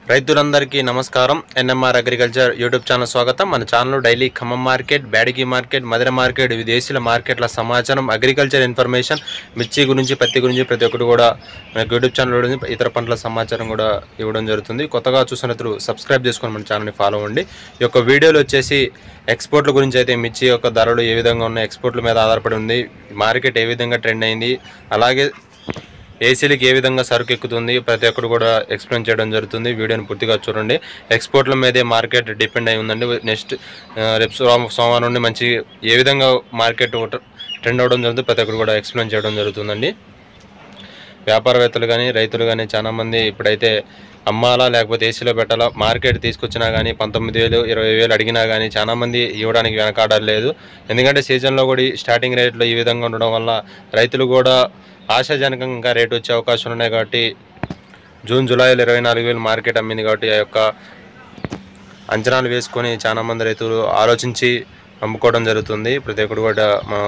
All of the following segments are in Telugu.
రైతులందరికీ నమస్కారం ఎన్ఎంఆర్ అగ్రికల్చర్ యూట్యూబ్ ఛానల్ స్వాగతం మన channel daily Khammam market Byadgi market Madhura market విదేశీల మార్కెట్ల సమాచారం అగ్రికల్చర్ ఇన్ఫర్మేషన్ మిర్చి గురించి పత్తి గురించి ప్రతి ఒక్కటి కూడా మనకి యూట్యూబ్ ఛానల్ గురించి ఇతర పంటల సమాచారం కూడా ఇవ్వడం జరుగుతుంది కొత్తగా చూసినట్లు సబ్స్క్రైబ్ చేసుకొని మన ఛానల్ని ఫాలో అవ్వండి ఈ యొక్క వీడియోలో వచ్చేసి ఎక్స్పోర్ట్ల గురించి అయితే మిర్చి యొక్క ధరలు ఏ విధంగా ఉన్నాయి ఎక్స్పోర్ట్ల మీద ఆధారపడి ఉంది మార్కెట్ ఏ విధంగా ట్రెండ్ అయింది అలాగే ఏసీలకి ఏ విధంగా సరుకు ఎక్కుతుంది ప్రతి ఒక్కరు కూడా ఎక్స్ప్లెయిన్ చేయడం జరుగుతుంది వీడియోని పూర్తిగా చూడండి ఎక్స్పోర్ట్ల మీదే మార్కెట్ డిపెండ్ అయి ఉందండి నెక్స్ట్ రేపు సోమ- సోమవారం నుండి మంచి ఏ విధంగా మార్కెట్ ట్రెండ్ అవ్వడం జరుగుతుంది ప్రతి ఒక్కరు కూడా ఎక్స్ప్లెయిన్ చేయడం జరుగుతుందండి వ్యాపారవేత్తలు కానీ రైతులు కానీ చాలామంది ఇప్పుడైతే అమ్మాలా లేకపోతే ఏసీలో పెట్టాలా మార్కెట్ తీసుకొచ్చినా కానీ పంతొమ్మిది వేలు ఇరవై వేలు అడిగినా కానీ చాలామంది ఇవ్వడానికి వెనకాడలేదు ఎందుకంటే సీజన్లో కూడా ఈ స్టార్టింగ్ రేట్లో ఈ విధంగా ఉండడం వల్ల రైతులు కూడా ఆశాజనకంగా రేటు వచ్చే అవకాశాలు ఉన్నాయి కాబట్టి జూన్ జూలైలో ఇరవై నాలుగు వేలు మార్కెట్ అమ్మింది కాబట్టి ఆ యొక్క అంచనాలు వేసుకొని చాలామంది రైతులు ఆలోచించి అమ్ముకోవడం జరుగుతుంది ప్రతి ఒక్కరు కూడా మా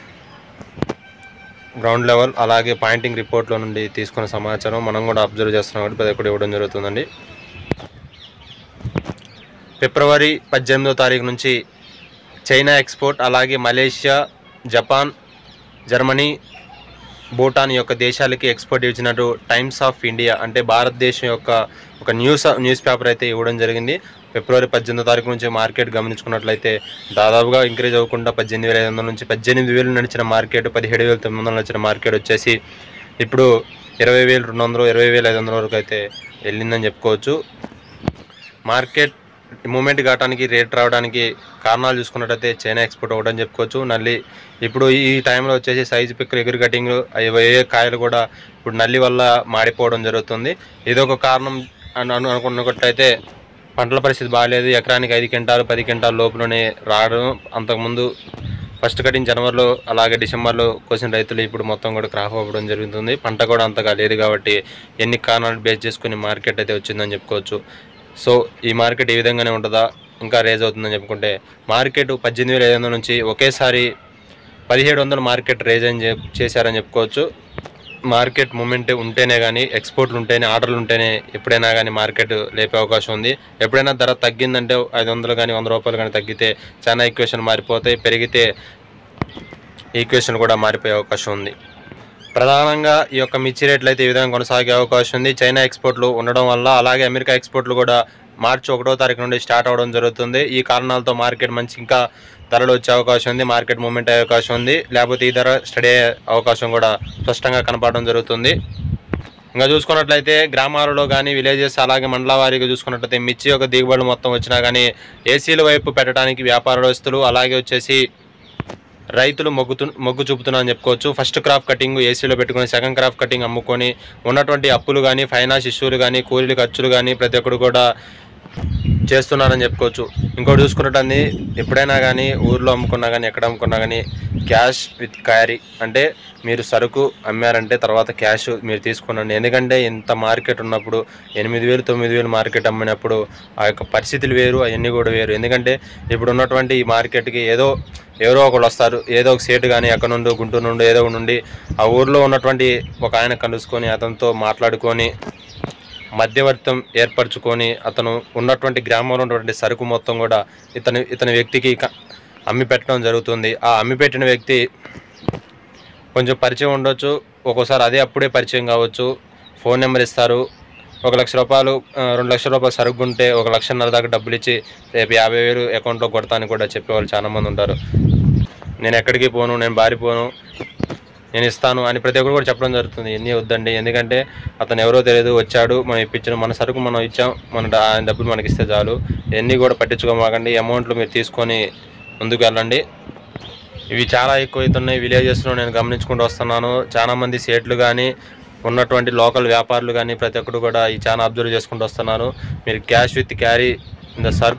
గ్రౌండ్ లెవెల్ అలాగే పాయింటింగ్ రిపోర్ట్లో నుండి తీసుకున్న సమాచారం మనం కూడా అబ్జర్వ్ చేస్తున్నాం కాబట్టి ప్రతి ఒక్కటి ఇవ్వడం జరుగుతుందండి ఫిబ్రవరి పద్దెనిమిదో తారీఖు నుంచి చైనా ఎక్స్పోర్ట్ అలాగే మలేషియా జపాన్ జర్మనీ భూటాన్ యొక్క దేశాలకి ఎక్స్పోర్ట్ ఇచ్చినట్టు టైమ్స్ ఆఫ్ ఇండియా అంటే భారతదేశం యొక్క ఒక న్యూస్ న్యూస్ పేపర్ అయితే ఇవ్వడం జరిగింది ఫిబ్రవరి పద్దెనిమిదో తారీఖు నుంచి మార్కెట్ గమనించుకున్నట్లయితే దాదాపుగా ఇంక్రీజ్ అవ్వకుండా పద్దెనిమిది వేల ఐదు వందల నుంచి పద్దెనిమిది వేలు నడిచిన మార్కెట్ పదిహేడు వేల తొమ్మిది వందలు నడిచిన మార్కెట్ వచ్చేసి ఇప్పుడు ఇరవై వేలు రెండు వందలు ఇరవై వేల ఐదు వందల వరకు అయితే వెళ్ళిందని చెప్పుకోవచ్చు మార్కెట్ మూమెంట్ కావడానికి రేట్ రావడానికి కారణాలు చూసుకున్నట్టయితే చైనా ఎక్స్పోర్ట్ అవ్వడం చెప్పుకోవచ్చు నల్లి ఇప్పుడు ఈ టైంలో వచ్చేసి సైజు పిక్కలు ఎగురు కటింగ్ ఏ కాయలు కూడా ఇప్పుడు నల్లి వల్ల మాడిపోవడం జరుగుతుంది ఇదొక కారణం అని అను అనుకున్నట్టయితే పంటల పరిస్థితి బాగాలేదు ఎకరానికి ఐదు క్వింటాలు పది క్వింటాల లోపులోనే రావడం అంతకుముందు ఫస్ట్ కటింగ్ జనవరిలో అలాగే డిసెంబర్లో కోసిన రైతులు ఇప్పుడు మొత్తం కూడా క్రాప్ అవ్వడం జరుగుతుంది పంట కూడా అంతగా లేదు కాబట్టి ఎన్ని కారణాలు బేస్ చేసుకుని మార్కెట్ అయితే వచ్చిందని చెప్పుకోవచ్చు సో ఈ మార్కెట్ ఈ విధంగానే ఉంటుందా ఇంకా రేజ్ అవుతుందని చెప్పుకుంటే మార్కెట్ పద్దెనిమిది వేల ఐదు వందల నుంచి ఒకేసారి పదిహేడు వందల మార్కెట్ రేజ్ అని చెప్ చేశారని చెప్పుకోవచ్చు మార్కెట్ మూమెంట్ ఉంటేనే కానీ ఎక్స్పోర్ట్లు ఉంటేనే ఆర్డర్లు ఉంటేనే ఎప్పుడైనా కానీ మార్కెట్ లేపే అవకాశం ఉంది ఎప్పుడైనా ధర తగ్గిందంటే ఐదు వందలు కానీ వంద రూపాయలు కానీ తగ్గితే చాలా ఈక్వేషన్ మారిపోతాయి పెరిగితే ఈక్వేషన్ కూడా మారిపోయే అవకాశం ఉంది ప్రధానంగా ఈ యొక్క మిర్చి రేట్లు అయితే ఈ విధంగా కొనసాగే అవకాశం ఉంది చైనా ఎక్స్పోర్ట్లు ఉండడం వల్ల అలాగే అమెరికా ఎక్స్పోర్ట్లు కూడా మార్చి ఒకటో తారీఖు నుండి స్టార్ట్ అవడం జరుగుతుంది ఈ కారణాలతో మార్కెట్ మంచి ఇంకా ధరలు వచ్చే అవకాశం ఉంది మార్కెట్ మూమెంట్ అయ్యే అవకాశం ఉంది లేకపోతే ఈ ధర స్టడీ అయ్యే అవకాశం కూడా స్పష్టంగా కనపడడం జరుగుతుంది ఇంకా చూసుకున్నట్లయితే గ్రామాలలో కానీ విలేజెస్ అలాగే మండల వారీగా చూసుకున్నట్లయితే మిర్చి యొక్క దిగుబడులు మొత్తం వచ్చినా కానీ ఏసీల వైపు పెట్టడానికి వ్యాపారస్తులు అలాగే వచ్చేసి రైతులు మొగ్గుతు మొగ్గు చూపుతున్నారని చెప్పుకోవచ్చు ఫస్ట్ క్రాప్ కటింగ్ ఏసీలో పెట్టుకుని సెకండ్ క్రాప్ కటింగ్ అమ్ముకొని ఉన్నటువంటి అప్పులు కానీ ఫైనాన్స్ ఇష్యూలు కానీ కూలీల ఖర్చులు కానీ ప్రతి ఒక్కరు కూడా చేస్తున్నారని చెప్పుకోవచ్చు ఇంకోటి చూసుకున్నట్టు ఎప్పుడైనా కానీ ఊర్లో అమ్ముకున్నా కానీ ఎక్కడ అమ్ముకున్నా కానీ క్యాష్ విత్ క్యారీ అంటే మీరు సరుకు అమ్మారంటే తర్వాత క్యాష్ మీరు తీసుకున్నాండి ఎందుకంటే ఇంత మార్కెట్ ఉన్నప్పుడు ఎనిమిది వేలు తొమ్మిది వేలు మార్కెట్ అమ్మినప్పుడు ఆ యొక్క పరిస్థితులు వేరు అవన్నీ కూడా వేరు ఎందుకంటే ఇప్పుడు ఉన్నటువంటి ఈ మార్కెట్కి ఏదో ఎవరో ఒకళ్ళు వస్తారు ఏదో ఒక సేటు కానీ ఎక్కడ నుండి గుంటూరు నుండి ఏదో ఒకటి నుండి ఆ ఊర్లో ఉన్నటువంటి ఒక ఆయన కలుసుకొని అతనితో మాట్లాడుకొని మధ్యవర్తం ఏర్పరచుకొని అతను ఉన్నటువంటి గ్రామంలో ఉన్నటువంటి సరుకు మొత్తం కూడా ఇతని ఇతని వ్యక్తికి క- అమ్మి పెట్టడం జరుగుతుంది ఆ అమ్మి పెట్టిన వ్యక్తి కొంచెం పరిచయం ఉండొచ్చు ఒక్కోసారి అదే అప్పుడే పరిచయం కావచ్చు ఫోన్ నెంబర్ ఇస్తారు ఒక లక్ష రూపాయలు ఆ, రెండు లక్షల రూపాయలు సరుకు ఉంటే ఒక లక్షన్నర దాకా డబ్బులు ఇచ్చి రేపు యాభై వేలు అకౌంట్లో కొడతాను కూడా చెప్పేవాళ్ళు చాలామంది ఉంటారు నేను ఎక్కడికి పోను నేను బారిపోను నేను ఇస్తాను అని ప్రతి ఒక్కరు కూడా చెప్పడం జరుగుతుంది ఎన్ని వద్దండి ఎందుకంటే అతను ఎవరో తెలియదు వచ్చాడు మనం ఇప్పించిన మన సరుకు మనం ఇచ్చాం మన డా- ఆయన డబ్బులు మనకి ఇస్తే చాలు ఎన్ని కూడా పట్టించుకోమాకండి అమౌంట్లు మీరు తీసుకొని ముందుకు వెళ్ళండి ఇవి చాలా ఎక్కువ అవుతున్నాయి విలేజెస్లో నేను గమనించుకుంటూ వస్తున్నాను చాలా మంది సేట్లు కానీ ఉన్నటువంటి లోకల్ వ్యాపారులు కానీ ప్రతి ఒక్కరు కూడా ఈ చాలా అబ్జర్వ్ చేసుకుంటూ వస్తున్నారు మీరు cash with carry in the serve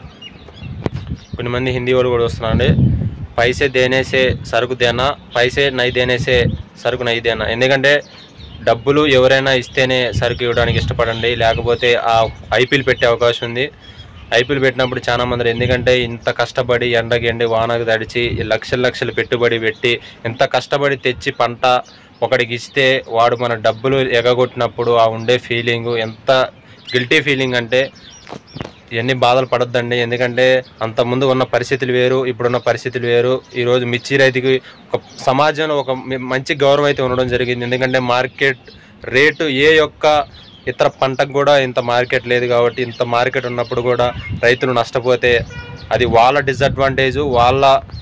కొన్ని మంది హిందీ వాళ్ళు కూడా వస్తున్నారండి పైసే దేనేసే సరుకు దేనా పైసే నై దేనేసే సరుకు నై దేనా ఎందుకంటే డబ్బులు ఎవరైనా ఇస్తేనే సరుకు ఇవ్వడానికి ఇష్టపడండి లేకపోతే ఆ ఐపీఎల్ పెట్టే అవకాశం ఉంది ఐపీఎల్ పెట్టినప్పుడు చాలా మంది ఎందుకంటే ఇంత కష్టపడి ఎండకి ఎండి వానకు తడిచి ఈ లక్షల లక్షలు పెట్టుబడి పెట్టి ఇంత కష్టపడి తెచ్చి పంట ఒకడికి ఇస్తే వాడు మన డబ్బులు ఎగగొట్టినప్పుడు ఆ ఉండే ఫీలింగ్ ఎంత గిల్టీ ఫీలింగ్ అంటే ఇవన్నీ బాధలు పడొద్దండి ఎందుకంటే అంత ముందు ఉన్న పరిస్థితులు వేరు ఇప్పుడున్న పరిస్థితులు వేరు ఈరోజు మిర్చి రైతుకి ఒక సమాజంలో ఒక మి- మంచి గౌరవం అయితే ఉండడం జరిగింది ఎందుకంటే మార్కెట్ రేటు ఏ యొక్క ఇతర పంటకు కూడా ఇంత మార్కెట్ లేదు కాబట్టి ఇంత మార్కెట్ ఉన్నప్పుడు కూడా రైతులు నష్టపోతే అది వాళ్ళ డిసడ్వాంటేజ్ వాళ్ళ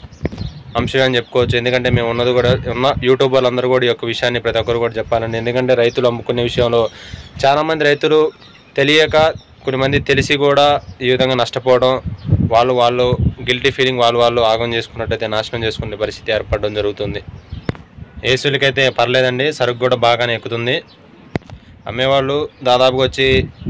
అంశం అని చెప్పుకోవచ్చు ఎందుకంటే మేము ఉన్నది కూడా ఉన్న యూట్యూబర్లు అందరూ కూడా ఈ యొక్క విషయాన్ని ప్రతి ఒక్కరు కూడా చెప్పాలండి ఎందుకంటే రైతులు అమ్ముకునే విషయంలో చాలామంది రైతులు తెలియక కొన్ని మంది తెలిసి కూడా ఈ విధంగా నష్టపోవడం వాళ్ళు వాళ్ళు గిల్టీ ఫీలింగ్ వాళ్ళు వాళ్ళు ఆగం చేసుకున్నట్టయితే నాశనం చేసుకునే పరిస్థితి ఏర్పడడం జరుగుతుంది ఏసులకైతే పర్లేదండి సరుకు కూడా బాగానే ఎక్కుతుంది అమ్మేవాళ్ళు దాదాపుగా వచ్చి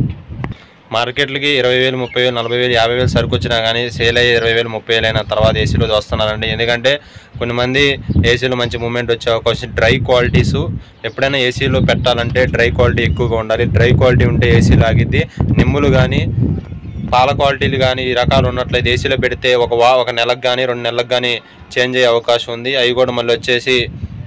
మార్కెట్లకి ఇరవై వేలు ముప్పై వేలు నలభై వేలు యాభై వేలు సరుకు వచ్చినా కానీ సేల్ అయ్యి ఇరవై వేలు ముప్పై వేలు అయిన తర్వాత ఏసీలో వస్తున్నారండి ఎందుకంటే కొన్ని మంది ఏసీలో మంచి మూమెంట్ వచ్చే అవకాశం డ్రై క్వాలిటీస్ ఎప్పుడైనా ఏసీలో పెట్టాలంటే డ్రై క్వాలిటీ ఎక్కువగా ఉండాలి డ్రై క్వాలిటీ ఉంటే ఏసీ లాగిద్ది నిమ్ములు కానీ పాల క్వాలిటీలు కానీ ఈ రకాలు ఉన్నట్లయితే ఏసీలో పెడితే ఒక వా ఒక నెలకు కానీ రెండు నెలలకు కానీ చేంజ్ అయ్యే అవకాశం ఉంది అవి కూడా మళ్ళీ వచ్చేసి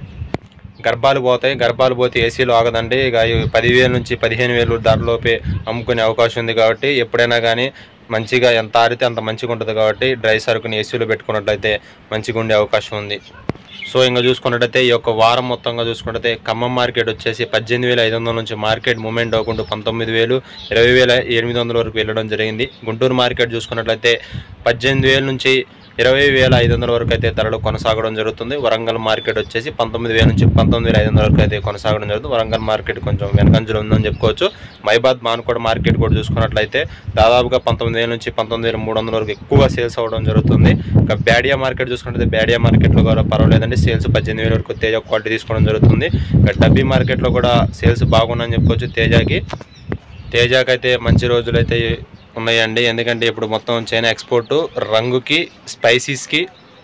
గర్భాలు పోతాయి గర్భాలు పోతే ఏసీలో ఆగదండి ఇక అవి పదివేల నుంచి పదిహేను వేలు ధరలోపే అమ్ముకునే అవకాశం ఉంది కాబట్టి ఎప్పుడైనా కానీ మంచిగా ఎంత ఆరితే అంత మంచిగా ఉంటుంది కాబట్టి డ్రై సరుకుని ఏసీలో పెట్టుకున్నట్లయితే మంచిగా ఉండే అవకాశం ఉంది సో ఇంకా చూసుకున్నట్టయితే ఈ యొక్క వారం మొత్తంగా చూసుకున్నట్టయితే ఖమ్మం మార్కెట్ వచ్చేసి పద్దెనిమిది వేల ఐదు వందల నుంచి మార్కెట్ మూమెంట్ అవ్వకుండా పంతొమ్మిది వేలు ఇరవై వేల ఎనిమిది వందల వరకు వెళ్ళడం జరిగింది గుంటూరు మార్కెట్ చూసుకున్నట్లయితే పద్దెనిమిది వేల నుంచి ఇరవై వేల ఐదు వందల వరకు అయితే ధరలు కొనసాగడం జరుగుతుంది వరంగల్ మార్కెట్ వచ్చేసి పంతొమ్మిది వేల నుంచి పంతొమ్మిది వేల ఐదు వందల వరకు అయితే కొనసాగడం జరుగుతుంది వరంగల్ మార్కెట్ కొంచెం వెనకంజలో ఉందని చెప్పుకోవచ్చు మైబాద్ మాన్కోడ మార్కెట్ కూడా చూసుకున్నట్లయితే దాదాపుగా పంతొమ్మిది వేల నుంచి పంతొమ్మిది వేల మూడు వందల వరకు ఎక్కువ సేల్స్ అవ్వడం జరుగుతుంది ఇంకా బ్యాడియా మార్కెట్ చూసుకుంటే బ్యాడియా మార్కెట్లో కూడా పర్వాలేదండి సేల్స్ పద్దెనిమిది వేల వరకు తేజ క్వాలిటీ తీసుకోవడం జరుగుతుంది ఇంకా డబ్బీ మార్కెట్లో కూడా సేల్స్ బాగున్నాయని చెప్పుకోవచ్చు తేజాకి తేజాకి అయితే మంచి రోజులు అయితే ఉన్నాయండి ఎందుకంటే ఇప్పుడు మొత్తం చైనా ఎక్స్పోర్ట్ రంగుకి స్పైసీస్కి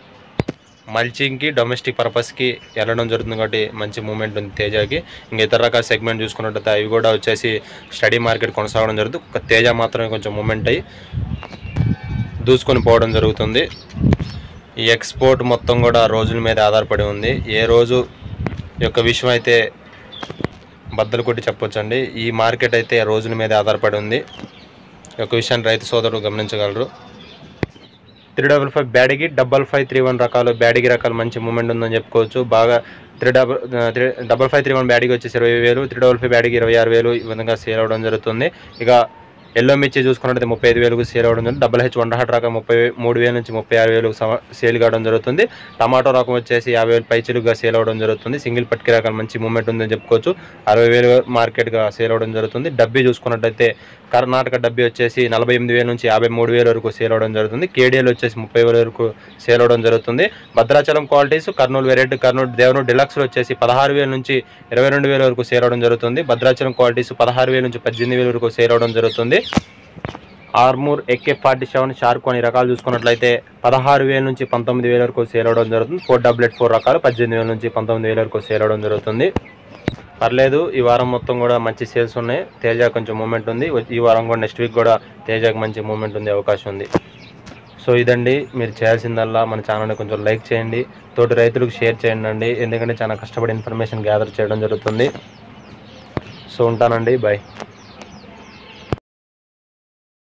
మల్చింగ్కి డొమెస్టిక్ పర్పస్కి వెళ్ళడం జరుగుతుంది కాబట్టి మంచి మూమెంట్ ఉంది తేజాకి ఇంకా ఇతర రకాల సెగ్మెంట్ చూసుకున్నట్టయితే అవి కూడా వచ్చేసి స్టడీ మార్కెట్ కొనసాగడం జరుగుతుంది ఒక తేజ మాత్రమే కొంచెం మూమెంట్ అయ్యి దూసుకొని పోవడం జరుగుతుంది ఈ ఎక్స్పోర్ట్ మొత్తం కూడా రోజుల మీద ఆధారపడి ఉంది ఏ రోజు యొక్క విషయం అయితే బద్దలు కొట్టి చెప్పొచ్చండి ఈ మార్కెట్ అయితే రోజుల మీద ఆధారపడి ఉంది ఈ యొక్క విషయాన్ని రైతు సోదరులు గమనించగలరు three double five Byadgi double five three one రకాలు బ్యాడిగి రకాలు మంచి మూమెంట్ ఉందని చెప్పుకోవచ్చు బాగా three double three double five three one Byadgi వచ్చేసి ఇరవై వేలు త్రీ డబల్ ఫైవ్ బ్యాడిగి ఇరవై ఆరు వేలు ఈ విధంగా సేల్ అవ్వడం జరుగుతుంది ఇక ఎల్లో మిర్చి చూసుకున్నట్లయితే ముప్పై ఐదు వేలకు సేల్ అవ్వడం జరుగుతుంది డబల్ హెచ్ వన్ హండ్రెడ్ రకం ముప్పై మూడు వేల నుంచి ముప్పై ఆరు వేలకు సమ- సేల్ కావడం జరుగుతుంది టమాటో రకం వచ్చేసి యాభై వేలు పైచిలుగా సేల్ అవ్వడం జరుగుతుంది సింగిల్ పట్కి రకాలు మంచి మూమెంట్ ఉందని చెప్పుకోవచ్చు అరవై వేలు మార్కెట్గా సేల్ అవ్వడం జరుగుతుంది డబ్బీ చూసుకున్నట్టయితే కర్ణాటక డబ్బీ వచ్చేసి నలభై ఎనిమిది వేల నుంచి యాభై మూడు వేల వరకు సేల్ అవ్వడం జరుగుతుంది కేడిఎల్ వచ్చేసి ముప్పై వేల వరకు సేల్ అవ్వడం జరుగుతుంది భద్రాచలం క్వాలిటీస్ కర్నూలు వెరైటీ కర్నూలు దేవనూరు డిలక్స్లో వచ్చేసి పదహారు వేల నుంచి ఇరవై రెండు వేల వరకు సేల్ అవ్వడం జరుగుతుంది భద్రాచలం క్వాలిటీస్ పదహారు వేల నుంచి పద్దెనిమిది వేల వరకు సేల్ అవ్వడం జరుగుతుంది ఆర్మూర్ ఎక్కే ఫార్టీ సెవెన్ షార్క్ అనే రకాలు చూసుకున్నట్లయితే పదహారు వేల నుంచి పంతొమ్మిది వేల వరకు సేల్ అవ్వడం జరుగుతుంది ఫోర్ డబ్లెట్ ఫోర్ రకాలు పద్దెనిమిది వేల నుంచి పంతొమ్మిది వేల వరకు సేల్ అవ్వడం జరుగుతుంది పర్లేదు ఈ వారం మొత్తం కూడా మంచి సేల్స్ ఉన్నాయి తేజ కొంచెం మూమెంట్ ఉంది ఈ వారం కూడా నెక్స్ట్ వీక్ కూడా తేజకి మంచి మూమెంట్ ఉంది అవకాశం ఉంది సో ఇదండి మీరు చేయాల్సిందల్లా మన ఛానల్ని కొంచెం లైక్ చేయండి తోటి రైతులకు షేర్ చేయండి అండి ఎందుకంటే చాలా కష్టపడి ఇన్ఫర్మేషన్ గ్యాదర్ చేయడం జరుగుతుంది సో ఉంటానండి బాయ్